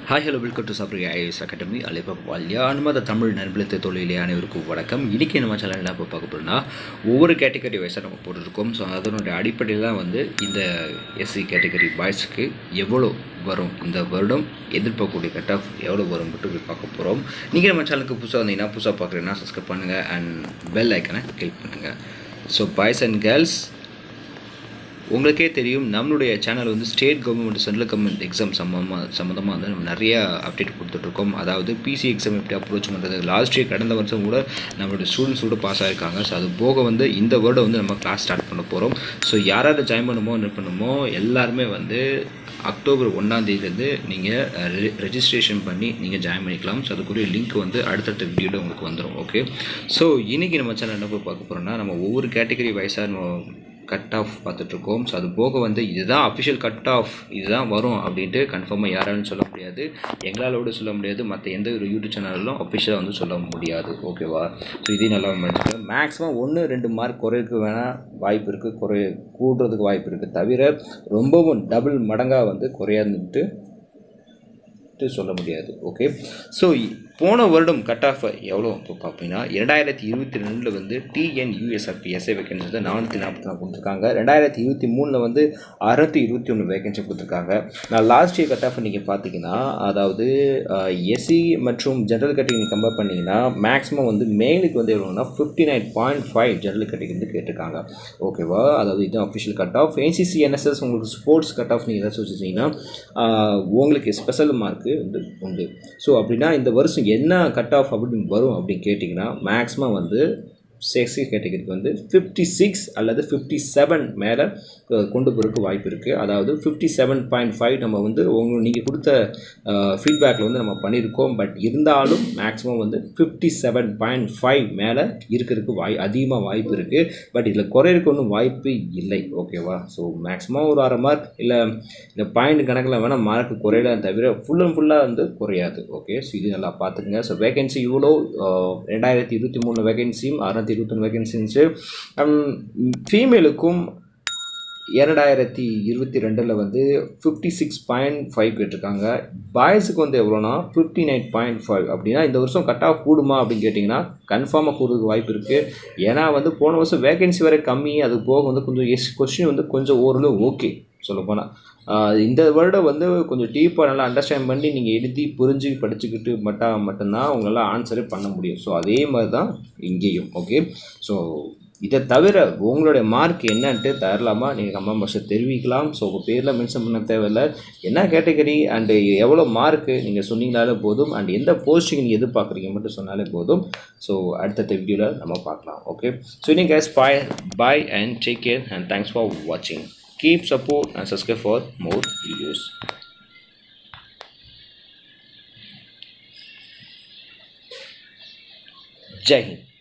hi hello welcome to சாப்ரி IAS academy அலைபாப் அல்யானுமத தமிழ் நண்பலத்தை தொழிலே அனைவருக்கும் வணக்கம் இன்றைக்கி நம்ம சேனல் என்ன இப்போ பார்க்க போகிறோம்னா ஒவ்வொரு கேட்டகரி வைஸாக நம்ம போட்டுருக்கோம் ஸோ அதனுடைய அடிப்படையில் தான் வந்து இந்த எஸ்சி கேட்டகரி பாய்ஸ்க்கு எவ்வளோ வரும் இந்த வருடம் எதிர்பார்க்கக்கூடிய கட் ஆஃப் எவ்வளோ வரும் மட்டும் போய் பார்க்க போகிறோம் நீங்கள் நம்ம சேனலுக்கு புதுசாக வந்தீங்கன்னா புதுசாக பார்க்குறீங்கன்னா சப்ஸ்கிரைப் பண்ணுங்கள் அண்ட் பெல் ஐக்கனை கிளிக் பண்ணுங்கள் ஸோ பாய்ஸ் அண்ட் கேர்ள்ஸ் உங்களுக்கே தெரியும் நம்மளுடைய சேனல் வந்து state government central government exam சம்மந்தமாக சம்மந்தமாக வந்து நம்ம நிறைய அப்டேட் கொடுத்துட்ருக்கோம் அதாவது பிசி எக்ஸாம் எப்படி அப்ரோச் பண்ணுறது லாஸ்ட் இயர் கடந்த வருஷம் கூட நம்மளுடைய ஸ்டூடெண்ட்ஸ் கூட பாஸ் ஆகிருக்காங்க ஸோ அது போக வந்து இந்த வருடம் வந்து நம்ம கிளாஸ் ஸ்டார்ட் பண்ண போகிறோம் ஸோ யார் யார் ஜாயின் பண்ணுமோ என்ன பண்ணுமோ எல்லாருமே வந்து அக்டோபர் ஒன்றாந்தேதியிலேருந்து நீங்கள் ரெஜிஸ்ட்ரேஷன் பண்ணி நீங்கள் ஜாயின் பண்ணிக்கலாம் ஸோ அதுக்குரிய லிங்க் வந்து அடுத்தடுத்த வீடியோவில் உங்களுக்கு வந்துடும் ஓகே ஸோ இன்றைக்கி நம்ம சேனல் என்ன போய் பார்க்க போகிறோம்னா நம்ம ஒவ்வொரு கேட்டகரி வைஸாக நம்ம கட் ஆஃப் பார்த்துட்ருக்கோம் ஸோ அது போக வந்து இதுதான் அஃபிஷியல் கட் ஆஃப் இதுதான் வரும் அப்படின்ட்டு கன்ஃபார்மாக யாராலும் சொல்ல முடியாது எங்களால் கூட சொல்ல முடியாது மற்ற எந்த ஒரு யூடியூப் சேனலும் அஃபிஷியலாக வந்து சொல்ல முடியாது ஓகேவா ஸோ இதையும் நல்லா மன்னிச்சுக்கோங்க மேக்ஸிமம் ஒன்று ரெண்டு மார்க் குறைக்கு வேணால் வாய்ப்பு இருக்குது குறை கூடுறதுக்கு வாய்ப்பு இருக்குது தவிர ரொம்பவும் டபுள் மடங்காக வந்து குறையாதுன்ட்டு சொல்ல முடியாது ஓகே ஸோ போன வருடம் கட் ஆஃப் எவ்வளோ இப்போ பார்த்தீங்கன்னா இரண்டாயிரத்தி இருபத்தி ரெண்டில் வந்து டிஎன் யூஎஸ்ஆர்பி எஸ்ஐ வேகன்சி வந்து நானூற்றி நாற்பத்தி நாலு கொடுத்துருக்காங்க ரெண்டாயிரத்தி இருபத்தி மூணில் வந்து அறுநூத்தி இருபத்தி ஒன்று வேகன்சி கொடுத்துருக்காங்க நான் லாஸ்ட் இயர் கட் ஆஃப் நீங்கள் பார்த்தீங்கன்னா அதாவது எஸ்சி மற்றும் ஜென்ரல் கேட்டகரி கம்பேர் பண்ணிங்கன்னா மேக்ஸிமம் வந்து மேலுக்கு வந்து எவ்வளோனா fifty nine point five general category வந்து கேட்டிருக்காங்க ஓகேவா அதாவது இதுதான் official cut off NCC NSS உங்களுக்கு ஸ்போர்ட்ஸ் கட் ஆஃப் நீங்கள் ஏதாச்சும் வச்சுருந்தீங்கன்னா உங்களுக்கு ஸ்பெஷல் மார்க்கு வந்து உண்டு ஸோ அப்படின்னா இந்த வருஷம் என்ன கட் ஆஃப் அப்படின்னு வரும் அப்படின்னு கேட்டிங்கன்னா மேக்ஸிமம் வந்து செக்ஸி கேட்டகரிக்கு வந்து ஃபிஃப்டி சிக்ஸ் அல்லது ஃபிஃப்டி செவன் மேலே கொண்டு போகிறதுக்கு வாய்ப்பு இருக்குது அதாவது ஃபிஃப்டி செவன் பாயிண்ட் ஃபைவ் நம்ம வந்து உங்க நீங்கள் கொடுத்த ஃபீட்பேக்கில் வந்து நம்ம பண்ணியிருக்கோம் பட் இருந்தாலும் மேக்ஸிமம் வந்து ஃபிஃப்டி செவன் பாயிண்ட் ஃபைவ் மேலே இருக்கிறதுக்கு வாய் அதிகமாக வாய்ப்பு இருக்குது பட் இதில் குறையிறதுக்கு ஒன்றும் வாய்ப்பு இல்லை ஓகேவா ஸோ மேக்ஸிமம் ஒரு அரை மார்க் இல்லை இந்த பாயிண்ட் கணக்கில் வேணால் மார்க் குறையலாம் தவிர ஃபுல் அண்ட் ஃபுல்லாக வந்து குறையாது ஓகே ஸோ இது நல்லா பார்த்துக்குங்க ஸோ வேகன்சி இவ்வளோ ரெண்டாயிரத்தி இருபத்தி மூணு வேகன்சியும் அறுநூத்தி இருபத்தொன்று வேகன்சின்ஸு ஃபீமேலுக்கும் இரண்டாயிரத்தி இருபத்தி ரெண்டில் வந்து ஃபிஃப்டி சிக்ஸ் பாயிண்ட் ஃபைவ் கேட்டிருக்காங்க பாய்ஸுக்கு வந்து எவ்வளோனா ஃபிஃப்டி நைன் பாயிண்ட் ஃபைவ் அப்படின்னா இந்த வருஷம் கட் ஆஃப் கூடுமா அப்படின்னு கேட்டிங்கன்னா கன்ஃபார்மாக கூடுறதுக்கு வாய்ப்பு இருக்குது ஏன்னா வந்து போன வருஷம் வேகன்சி வேறு கம்மி அது போக வந்து கொஞ்சம் எஸ் கொஸ்டின் வந்து கொஞ்சம் ஓரளவு ஓகே சொல்லப்போனால் இந்த வருடம் வந்து கொஞ்சம் டீப்பாக நல்லா அண்டர்ஸ்டாண்ட் பண்ணி நீங்கள் எழுதி புரிஞ்சு படிச்சுக்கிட்டு மட்டும் மட்டும்தான் உங்களால் ஆன்சரே பண்ண முடியும் ஸோ அதே மாதிரி தான் இங்கேயும் ஓகே ஸோ இதை தவிர உங்களுடைய மார்க் என்னன்ட்டு தரலாமா நீங்கள் கம்மா பாஷை தெரிவிக்கலாம் ஸோ உங்கள் பேரில் மென்ஷன் பண்ண தேவையில்லை என்ன கேட்டகரி அண்டு எவ்வளோ மார்க்கு நீங்கள் சொன்னீங்கனாலே போதும் அண்ட் எந்த போஸ்டிங் நீங்கள் எதிர்பார்க்குறீங்க மட்டும் சொன்னாலே போதும் ஸோ அடுத்தடுத்த வீடியோவில் நம்ம பார்க்கலாம் ஓகே ஸோ நீங்கள் guys bye bye and take care and thanks for வாட்சிங் keep support and subscribe for more videos jai hind